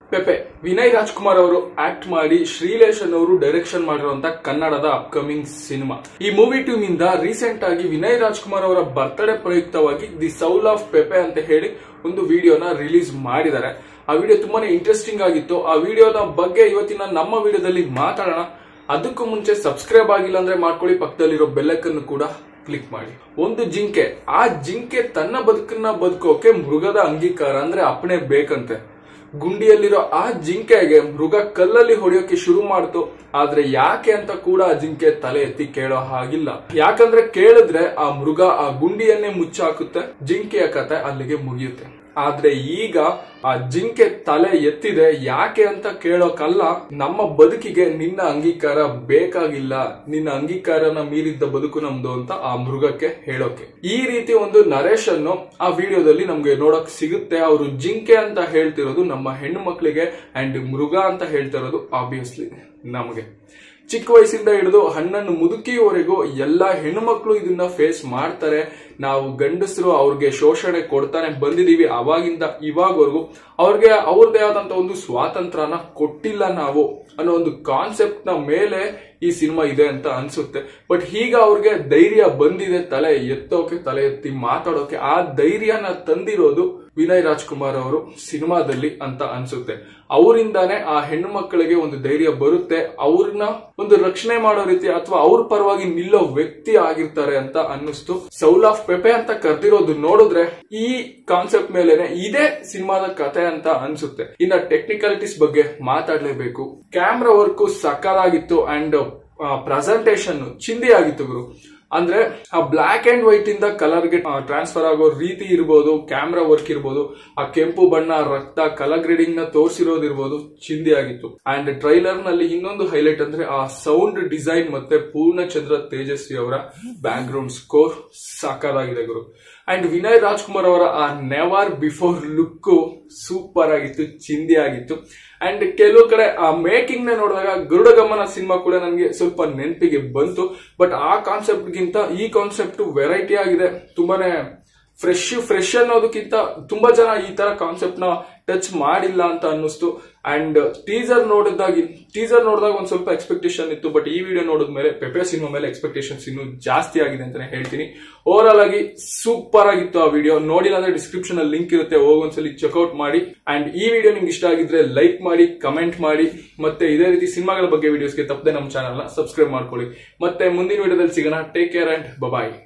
ಪೆಪೆ ವಿನಯ್ ರಾಜ್ಕುಮಾರ್ ಅವರು ಆಕ್ಟ್ ಮಾಡಿ ಶ್ರೀಲೇಶನ್ ಅವರು ಡೈರೆಕ್ಷನ್ ಮಾಡಿರುವಂತ ಕನ್ನಡದ ಅಪ್ಕಮಿಂಗ್ ಸಿನಿಮಾ ಈ ಮೂವಿ ಟೀಮ್ ಇಂದ ರೀಸೆಂಟ್ ಆಗಿ ವಿನಯ್ ರಾಜ್ಕುಮಾರ್ ಅವರ ಬರ್ತ್ಡೇ ಪ್ರಯುಕ್ತವಾಗಿ ದಿ ಸೌಲ್ ಆಫ್ ಪೆಪೆ ಅಂತ ಹೇಳಿ ಒಂದು ವಿಡಿಯೋನ ರಿಲೀಸ್ ಮಾಡಿದ್ದಾರೆ ಆ ವಿಡಿಯೋ ತುಂಬಾನೇ ಇಂಟ್ರೆಸ್ಟಿಂಗ್ ಆಗಿತ್ತು ಆ ವಿಡಿಯೋದ ಬಗ್ಗೆ ಇವತ್ತಿನ ನಮ್ಮ ವಿಡಿಯೋದಲ್ಲಿ ಮಾತಾಡೋಣ ಅದಕ್ಕೂ ಮುಂಚೆ ಸಬ್ಸ್ಕ್ರೈಬ್ ಆಗಿಲ್ಲ ಅಂದ್ರೆ ಮಾಡ್ಕೊಳ್ಳಿ ಪಕ್ಕದಲ್ಲಿರೋ ಬೆಲ್ಲಕ್ಕನ್ನು ಕೂಡ ಕ್ಲಿಕ್ ಮಾಡಿ ಒಂದು ಜಿಂಕೆ ಆ ಜಿಂಕೆ ತನ್ನ ಬದುಕನ್ನ ಬದುಕೋಕೆ ಮೃಗದ ಅಂಗೀಕಾರ ಅಂದ್ರೆ ಅಪ್ಪಣೆ ಬೇಕಂತೆ ಗುಂಡಿಯಲ್ಲಿರೋ ಆ ಜಿಂಕೆಗೆ ಮೃಗ ಕಲ್ಲಲ್ಲಿ ಹೊಡೆಯೋಕೆ ಶುರು ಮಾಡ್ತು ಆದ್ರೆ ಯಾಕೆ ಅಂತ ಕೂಡ ಆ ಜಿಂಕೆ ತಲೆ ಎತ್ತಿ ಕೇಳೋ ಹಾಗಿಲ್ಲ ಯಾಕಂದ್ರೆ ಕೇಳಿದ್ರೆ ಆ ಮೃಗ ಆ ಗುಂಡಿಯನ್ನೇ ಮುಚ್ಚಾಕುತ್ತೆ ಜಿಂಕೆಯ ಕತೆ ಅಲ್ಲಿಗೆ ಮುಗಿಯುತ್ತೆ ಆದ್ರೆ ಈಗ ಆ ಜಿಂಕೆ ತಲೆ ಎತ್ತಿದೆ ಯಾಕೆ ಅಂತ ಕೇಳೋಕಲ್ಲ ನಮ್ಮ ಬದುಕಿಗೆ ನಿನ್ನ ಅಂಗೀಕಾರ ಬೇಕಾಗಿಲ್ಲ ನಿನ್ನ ಅಂಗೀಕಾರನ ಮೀರಿದ್ದ ಬದುಕು ನಮ್ದು ಅಂತ ಆ ಮೃಗಕ್ಕೆ ಹೇಳೋಕೆ ಈ ರೀತಿ ಒಂದು ನರೇಶನ್ ಆ ವಿಡಿಯೋದಲ್ಲಿ ನಮ್ಗೆ ನೋಡಕ್ ಸಿಗುತ್ತೆ ಅವರು ಜಿಂಕೆ ಅಂತ ಹೇಳ್ತಿರೋದು ನಮ್ಮ ಹೆಣ್ಣು ಮಕ್ಕಳಿಗೆ ಅಂಡ್ ಮೃಗ ಅಂತ ಹೇಳ್ತಿರೋದು ಆಬ್ವಿಯಸ್ಲಿ ನಮಗೆ ಚಿಕ್ಕ ವಯಸ್ಸಿಂದ ಹಿಡಿದು ಹಣ್ಣನ್ನು ಮುದುಕಿಯವರೆಗೂ ಎಲ್ಲಾ ಹೆಣ್ಣುಮಕ್ಳು ಇದನ್ನ ಫೇಸ್ ಮಾಡ್ತಾರೆ ನಾವು ಗಂಡಸರು ಅವ್ರಿಗೆ ಶೋಷಣೆ ಕೊಡ್ತಾನೆ ಬಂದಿದೀವಿ ಅವಾಗಿಂದ ಇವಾಗವರೆಗೂ ಅವ್ರಿಗೆ ಅವ್ರದೇ ಆದಂತ ಒಂದು ಸ್ವಾತಂತ್ರ್ಯನ ಕೊಟ್ಟಿಲ್ಲ ನಾವು ಅನ್ನೋ ಒಂದು ಕಾನ್ಸೆಪ್ಟ್ ನ ಮೇಲೆ ಈ ಸಿನಿಮಾ ಇದೆ ಅಂತ ಅನ್ಸುತ್ತೆ ಬಟ್ ಈಗ ಅವ್ರಿಗೆ ಧೈರ್ಯ ಬಂದಿದೆ ತಲೆ ಎತ್ತೋಕೆ ತಲೆ ಎತ್ತಿ ಮಾತಾಡೋಕೆ ಆ ಧೈರ್ಯನ ತಂದಿರೋದು ವಿನಯ್ ರಾಜ್ಕುಮಾರ್ ಅವರು ಸಿನಿಮಾದಲ್ಲಿ ಅಂತ ಅನ್ಸುತ್ತೆ ಅವರಿಂದಾನೇ ಆ ಹೆಣ್ಣು ಮಕ್ಕಳಿಗೆ ಒಂದು ಧೈರ್ಯ ಬರುತ್ತೆ ಅವ್ರನ್ನ ಒಂದು ರಕ್ಷಣೆ ಮಾಡೋ ರೀತಿ ಅಥವಾ ಅವ್ರ ಪರವಾಗಿ ನಿಲ್ಲೋ ವ್ಯಕ್ತಿ ಆಗಿರ್ತಾರೆ ಅಂತ ಅನ್ನಿಸ್ತು ಸೌಲ್ ಆಫ್ ಪೆಪೆ ಅಂತ ಕರೆದಿರೋದು ನೋಡಿದ್ರೆ ಈ ಕಾನ್ಸೆಪ್ಟ್ ಮೇಲೆನೆ ಇದೇ ಸಿನಿಮಾದ ಕತೆ ಅಂತ ಅನ್ಸುತ್ತೆ ಇನ್ನ ಟೆಕ್ನಿಕಾಲಿಟೀಸ್ ಬಗ್ಗೆ ಮಾತಾಡ್ಲೇಬೇಕು ಕ್ಯಾಮ್ರಾ ವರ್ಕ್ ಸಕ್ಕದಾಗಿತ್ತು ಅಂಡ್ ಪ್ರೆಸೆಂಟೇಶನ್ ಚಿಂದಿ ಆಗಿತ್ತು ಗುರು ಅಂದ್ರೆ ಆ ಬ್ಲಾಕ್ ಅಂಡ್ ವೈಟ್ ಇಂದ ಕಲರ್ ಗೆ ಟ್ರಾನ್ಸ್ಫರ್ ಆಗೋ ರೀತಿ ಇರ್ಬೋದು ಕ್ಯಾಮ್ರಾ ವರ್ಕ್ ಇರ್ಬೋದು ಆ ಕೆಂಪು ಬಣ್ಣ ರಕ್ತ ಕಲರ್ ಗ್ರೇಡಿಂಗ್ ನ ತೋರಿಸಿರೋದಿರ್ಬೋದು ಚಿಂದಿ ಆಗಿತ್ತು ಅಂಡ್ ಟ್ರೈಲರ್ ನಲ್ಲಿ ಇನ್ನೊಂದು ಹೈಲೈಟ್ ಅಂದ್ರೆ ಆ ಸೌಂಡ್ ಡಿಸೈನ್ ಮತ್ತೆ ಪೂರ್ಣಚಂದ್ರ ತೇಜಸ್ವಿ ಅವರ ಬ್ಯಾಕ್ ಗ್ರೌಂಡ್ ಸ್ಕೋರ್ ಸಾಕಾಗಿದೆ ಗುರು ಅಂಡ್ ವಿನಯ್ ರಾಜ್ಕುಮಾರ್ ಅವರ ಆ ನೆವರ್ ಬಿಫೋರ್ ಲುಕ್ ಸೂಪರ್ ಆಗಿತ್ತು ಚಿಂದಿ ಆಗಿತ್ತು ಅಂಡ್ ಕೆಲವು ಕಡೆ ಆ ಮೇಕಿಂಗ್ ನ ನೋಡಿದಾಗ ಗರುಡಗಮನ ಸಿನಿಮಾ ಕೂಡ ನನಗೆ ಸ್ವಲ್ಪ ನೆನಪಿಗೆ ಬಂತು ಬಟ್ ಆ ಕಾನ್ಸೆಪ್ಟ್ ಗಿಂತ ಈ ಕಾನ್ಸೆಪ್ಟ್ ವೆರೈಟಿ ಆಗಿದೆ ತುಂಬಾನೇ ಫ್ರೆಶ್ ಫ್ರೆಶ್ ಅನ್ನೋದಕ್ಕಿಂತ ತುಂಬಾ ಜನ ಈ ತರ ಕಾನ್ಸೆಪ್ಟ್ ನ ಟಚ್ ಮಾಡಿಲ್ಲ ಅಂತ ಅನ್ನಿಸ್ತು ಅಂಡ್ ಟೀಸರ್ ನೋಡಿದಾಗ ಟೀಸರ್ ನೋಡಿದಾಗ ಒಂದ್ ಸ್ವಲ್ಪ ಎಕ್ಸ್ಪೆಕ್ಟೇಷನ್ ಇತ್ತು ಬಟ್ ಈ ವಿಡಿಯೋ ನೋಡಿದ್ಮೇಲೆ ಪೆಪೆ ಸಿನಿಮಾ ಮೇಲೆ ಎಕ್ಸ್ಪೆಕ್ಟೇಷನ್ಸ್ ಇನ್ನು ಜಾಸ್ತಿ ಆಗಿದೆ ಅಂತಾನೆ ಹೇಳ್ತೀನಿ ಓವರ್ ಆಲ್ ಆಗಿ ಸೂಪರ್ ಆಗಿತ್ತು ಆ ವಿಡಿಯೋ ನೋಡಿಲ್ಲ ಅಂದ್ರೆ ಡಿಸ್ಕ್ರಿಪ್ಷನ್ ಅಲ್ಲಿ ಲಿಂಕ್ ಇರುತ್ತೆ ಹೋಗೊಂದ್ಸಲಿ ಚೆಕ್ಔಟ್ ಮಾಡಿ ಅಂಡ್ ಈ ವಿಡಿಯೋ ನಿಮ್ಗೆ ಇಷ್ಟ ಆಗಿದ್ರೆ ಲೈಕ್ ಮಾಡಿ ಕಮೆಂಟ್ ಮಾಡಿ ಮತ್ತೆ ಇದೇ ರೀತಿ ಸಿನಿಮಾಗಳ ಬಗ್ಗೆ ವಿಡಿಯೋಸ್ಗೆ ತಪ್ಪದೆ ನಮ್ಮ ಚಾನಲ್ ನ ಸಬ್ಸ್ಕ್ರೈಬ್ ಮಾಡ್ಕೊಳ್ಳಿ ಮತ್ತೆ ಮುಂದಿನ ವಿಡಿಯೋದಲ್ಲಿ ಸಿಗೋಣ ಟೇಕ್ ಕೇರ್ ಅಂಡ್ ಬಬಾಯ್